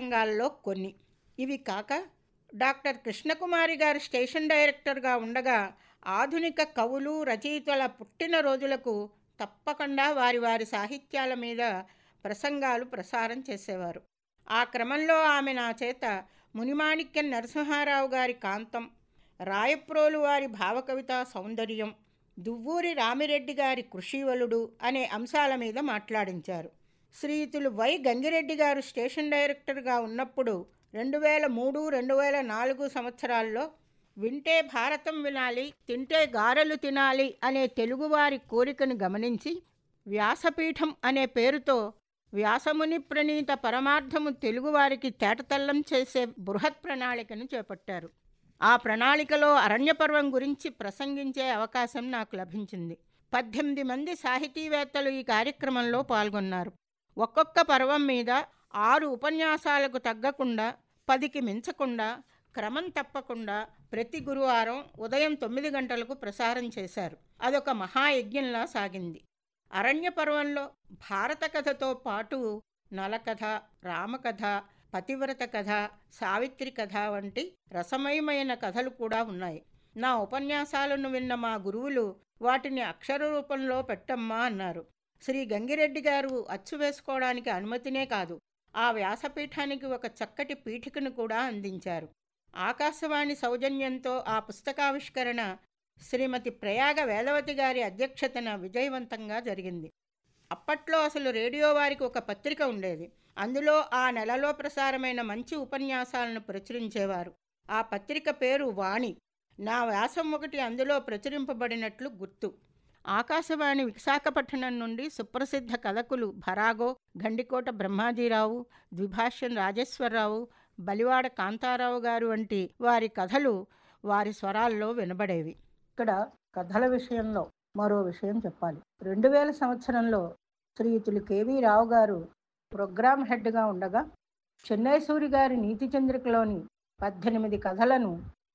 ప్రసంగాల్లో కొన్ని ఇవి కాక డాక్టర్ కృష్ణకుమారి గారు స్టేషన్ డైరెక్టర్గా ఉండగా ఆధునిక కవులు రచయితల పుట్టినరోజులకు తప్పకుండా వారి వారి సాహిత్యాల మీద ప్రసంగాలు ప్రసారం చేసేవారు ఆ క్రమంలో ఆమె నా చేత మునిమాణిక్యం నరసింహారావు గారి కాంతం రాయప్రోలు వారి భావకవిత సౌందర్యం దువ్వూరి రామిరెడ్డి గారి కృషివలుడు అనే అంశాల మీద మాట్లాడించారు శ్రీయుతులు వై గంగిరెడ్డి గారు స్టేషన్ డైరెక్టర్గా ఉన్నప్పుడు రెండు వేల మూడు రెండు వేల నాలుగు సంవత్సరాల్లో వింటే భారతం వినాలి తింటే గారెలు తినాలి అనే తెలుగువారి కోరికను గమనించి వ్యాసపీఠం అనే పేరుతో వ్యాసముని ప్రణీత పరమార్థము తెలుగువారికి తేటతల్లం చేసే బృహత్ ప్రణాళికను చేపట్టారు ఆ ప్రణాళికలో అరణ్యపర్వం గురించి ప్రసంగించే అవకాశం నాకు లభించింది పద్దెనిమిది మంది సాహితీవేత్తలు ఈ కార్యక్రమంలో పాల్గొన్నారు ఒక్కొక్క పర్వం మీద ఆరు ఉపన్యాసాలకు తగ్గకుండా పదికి మించకుండా క్రమం తప్పకుండా ప్రతి గురువారం ఉదయం తొమ్మిది గంటలకు ప్రసారం చేశారు అదొక మహాయజ్ఞంలా సాగింది అరణ్య పర్వంలో భారత కథతో పాటు నలకథ రామకథ పతివ్రత కథ సావిత్రి కథ వంటి రసమయమైన కథలు కూడా ఉన్నాయి నా ఉపన్యాసాలను విన్న మా గురువులు వాటిని అక్షర రూపంలో పెట్టమ్మా అన్నారు శ్రీ గంగిరెడ్డి గారు అచ్చు వేసుకోవడానికి అనుమతినే కాదు ఆ వ్యాసపీఠానికి ఒక చక్కటి పీఠికను కూడా అందించారు ఆకాశవాణి సౌజన్యంతో ఆ పుస్తకావిష్కరణ శ్రీమతి ప్రయాగ వేదవతి గారి అధ్యక్షతన విజయవంతంగా జరిగింది అప్పట్లో అసలు రేడియో వారికి ఒక పత్రిక ఉండేది అందులో ఆ నెలలో ప్రసారమైన మంచి ఉపన్యాసాలను ప్రచురించేవారు ఆ పత్రిక పేరు వాణి నా వ్యాసం ఒకటి అందులో ప్రచురింపబడినట్లు గుర్తు ఆకాశవాణి విశాఖపట్నం నుండి సుప్రసిద్ధ కథకులు భరాగో గండికోట బ్రహ్మాజీరావు ద్విభాష్యం రాజేశ్వరరావు బలివాడ కాంతారావు గారు వంటి వారి కథలు వారి స్వరాల్లో వినబడేవి ఇక్కడ కథల విషయంలో మరో విషయం చెప్పాలి రెండు వేల సంవత్సరంలో శ్రీయుతులు కేవీ రావు గారు ప్రోగ్రామ్ హెడ్గా ఉండగా చెన్నై సూరి గారి నీతి చంద్రికలోని పద్దెనిమిది కథలను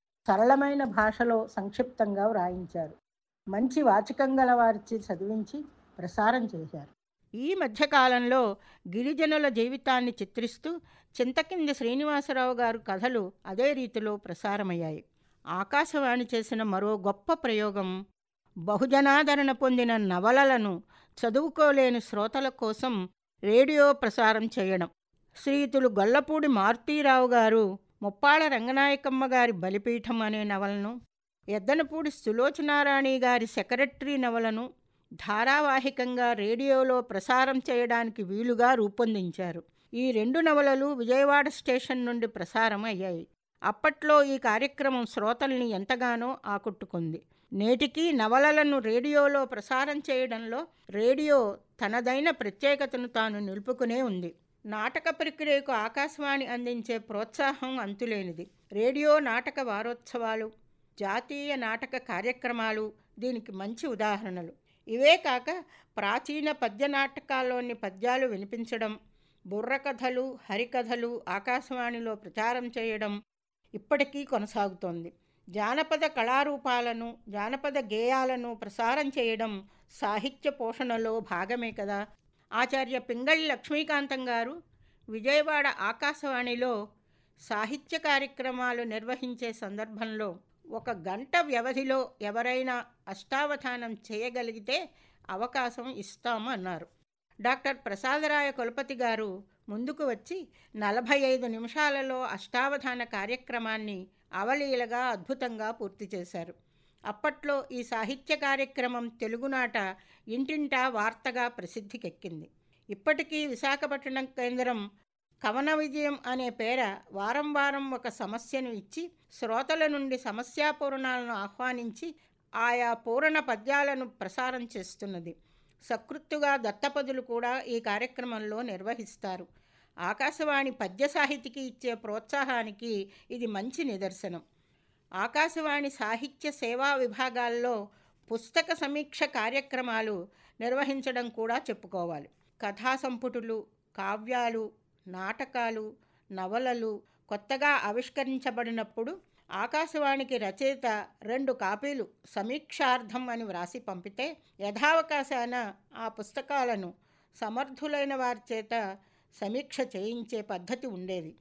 సరళమైన భాషలో సంక్షిప్తంగా వ్రాయించారు మంచి వాచకం గల వారిచి చదివించి ప్రసారం చేశారు ఈ మధ్యకాలంలో గిరిజనుల జీవితాన్ని చిత్రిస్తూ చింతకింది శ్రీనివాసరావు గారు కథలు అదే రీతిలో ప్రసారమయ్యాయి ఆకాశవాణి చేసిన మరో గొప్ప ప్రయోగం బహుజనాదరణ పొందిన నవలలను చదువుకోలేని శ్రోతల కోసం రేడియో ప్రసారం చేయడం శ్రీయుతులు గొల్లపూడి మారుతీరావు గారు ముప్పాళ రంగనాయకమ్మ గారి బలిపీఠం అనే నవలను ఎద్దనపూడి సులోచనారాణి గారి సెక్రటరీ నవలను ధారావాహికంగా రేడియోలో ప్రసారం చేయడానికి వీలుగా రూపొందించారు ఈ రెండు నవలలు విజయవాడ స్టేషన్ నుండి ప్రసారం అయ్యాయి అప్పట్లో ఈ కార్యక్రమం శ్రోతల్ని ఎంతగానో ఆకట్టుకుంది నేటికి నవలలను రేడియోలో ప్రసారం చేయడంలో రేడియో తనదైన ప్రత్యేకతను తాను నిలుపుకునే ఉంది నాటక ప్రక్రియకు ఆకాశవాణి అందించే ప్రోత్సాహం అంతులేనిది రేడియో నాటక వారోత్సవాలు జాతీయ నాటక కార్యక్రమాలు దీనికి మంచి ఉదాహరణలు ఇవే కాక ప్రాచీన పద్య నాటకాల్లోని పద్యాలు వినిపించడం బుర్రకథలు హరికథలు ఆకాశవాణిలో ప్రచారం చేయడం ఇప్పటికీ కొనసాగుతోంది జానపద కళారూపాలను జానపద గేయాలను ప్రసారం చేయడం సాహిత్య పోషణలో భాగమే కదా ఆచార్య పింగళి లక్ష్మీకాంతం గారు విజయవాడ ఆకాశవాణిలో సాహిత్య కార్యక్రమాలు నిర్వహించే సందర్భంలో ఒక గంట వ్యవధిలో ఎవరైనా అష్టావధానం చేయగలిగితే అవకాశం ఇస్తాము అన్నారు డాక్టర్ ప్రసాదరాయ కులపతి గారు ముందుకు వచ్చి నలభై ఐదు నిమిషాలలో అష్టావధాన కార్యక్రమాన్ని అవలీలగా అద్భుతంగా పూర్తి చేశారు అప్పట్లో ఈ సాహిత్య కార్యక్రమం తెలుగునాట ఇంటింటా వార్తగా ప్రసిద్ధికెక్కింది ఇప్పటికీ విశాఖపట్నం కేంద్రం కవన విజయం అనే పేర వారం వారం ఒక సమస్యను ఇచ్చి శ్రోతల నుండి సమస్యాపూరణాలను ఆహ్వానించి ఆయా పూరణ పద్యాలను ప్రసారం చేస్తున్నది సకృత్తుగా దత్తపదులు కూడా ఈ కార్యక్రమంలో నిర్వహిస్తారు ఆకాశవాణి పద్య సాహితికి ఇచ్చే ప్రోత్సాహానికి ఇది మంచి నిదర్శనం ఆకాశవాణి సాహిత్య సేవా విభాగాల్లో పుస్తక సమీక్ష కార్యక్రమాలు నిర్వహించడం కూడా చెప్పుకోవాలి కథా సంపుటులు కావ్యాలు నాటకాలు నవలలు కొత్తగా ఆవిష్కరించబడినప్పుడు ఆకాశవాణికి రచయిత రెండు కాపీలు సమీక్షార్థం అని వ్రాసి పంపితే యథావకాశాన ఆ పుస్తకాలను సమర్థులైన వారి చేత సమీక్ష చేయించే పద్ధతి ఉండేది